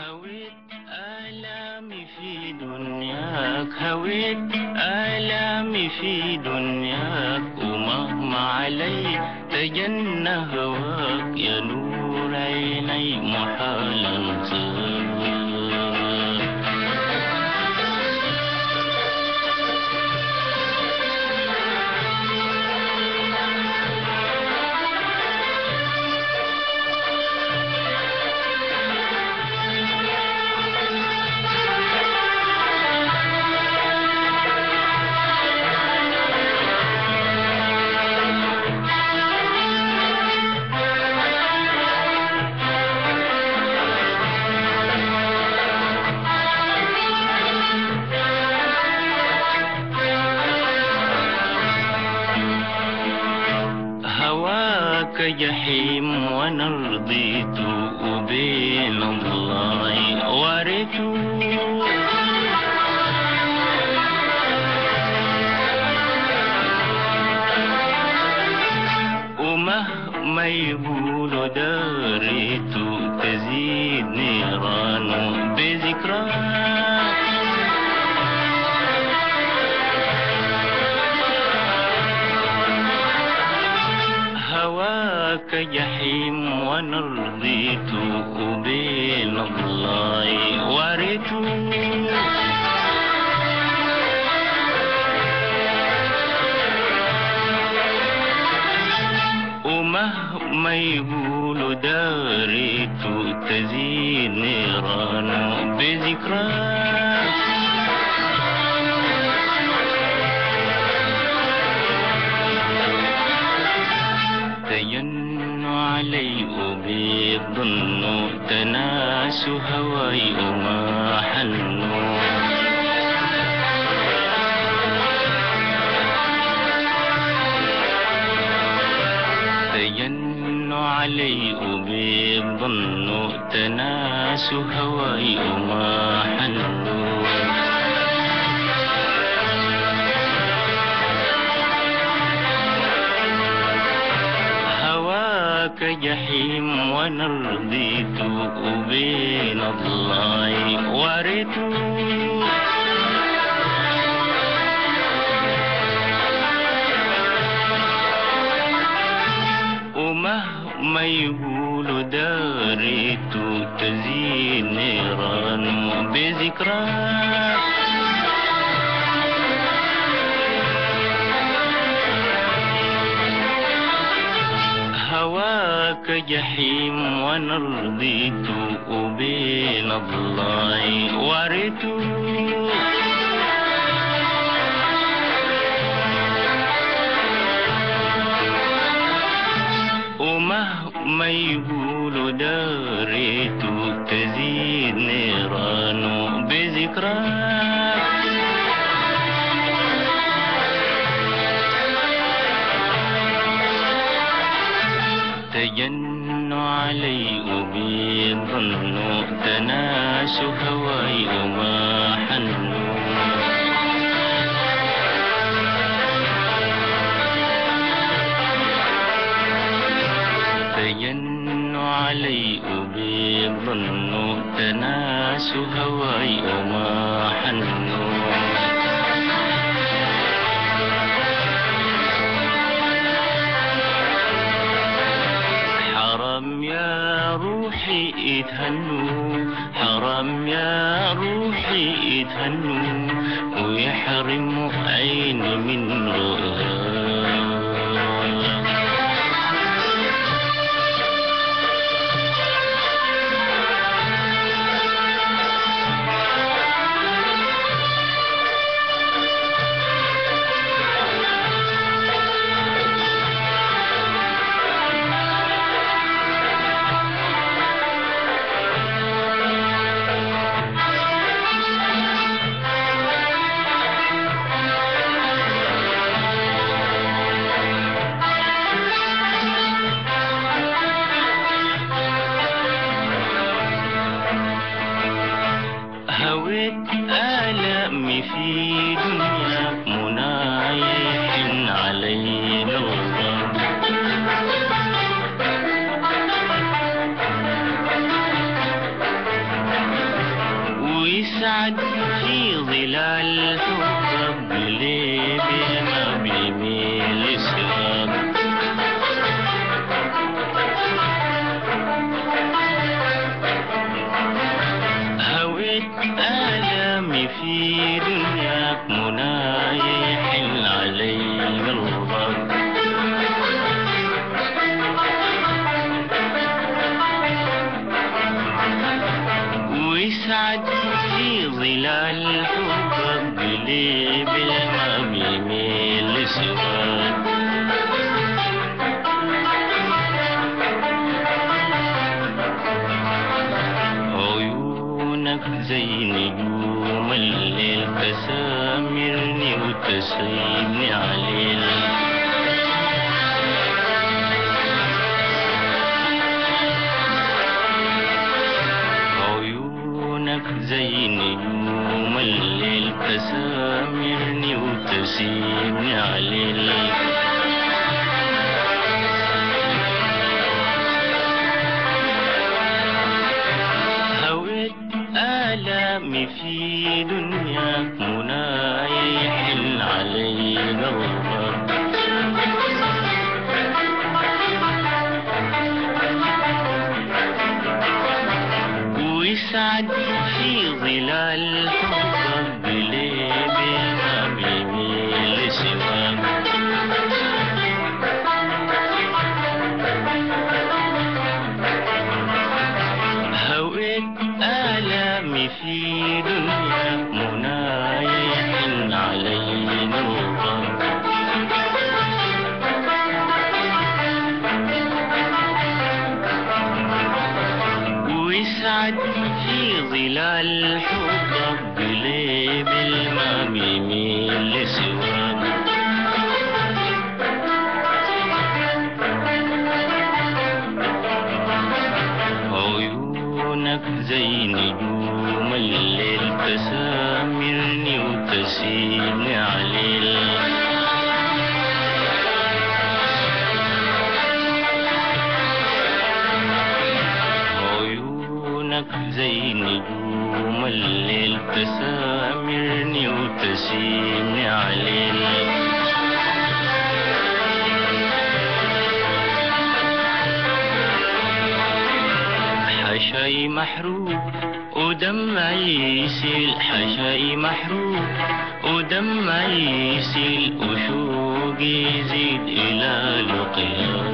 هويت آلامي في دنياك هويت آلامي في دنياك ومهما علي تجنى هواك يا نور عيني محال انساك هواك جحيم وانا رضيت وبين الله ورث ومهما يقولوا داريت تزيد نيران بذكراك هواك جحيم وانا رضيت وبين الله ورث ومهما يقولوا داريت تزيد نيران بذكراك تين علي وبيظن تناس هواي وما حنوا تين علي وبيظن تناس هواي وما حنوا هواك جحيم وانا رضيت وبين الله ورث ومهما يقولوا داريت تزيد نيران بذكراك هواك جحيم وانا رضيت وبين الله ورث ومهما يقولوا داريت تزيد نيران بذكراك تجن علي وبيظن تناس هواي وما حنوا تجن علي وبيظن تناس هواي وما حنوا حرام يا روحي اتهنوا حرام يا روحي اتهنوا ويحرموا عيني من رؤياك هويت آلامي في دنياك منايح علي نظام ويسعد في ظلال حب ليه ما بيميل سواك هويت آلامي في دنياك منايا يحن علي قلبك ويسعد في ظلال حبك قلبي ما بيميل سواك عيونك زي نجوم الليل تسامرني وتسيبني عليل عيونك زي نجوم الليل تسامرني وتسيبني عليل هويت آلامي في دنياك منايا يحن علي قلبك ويسعد في ظلال حبك قلبي ما بيميل سواك هويت آلامي في دنيا منايا يحن علي نورك ويسعد في ظلال حبك قلبي ما بيميل سواك عيونك زي نجوم الليل تسامرني وتسيبني عليل عيونك زي نجوم الليل تسامرني وتسيبني عليل حشاي محروق ودمعي يسيل حشاي محروق ودمعي يسيل وشوقي يزيد إلى لقياك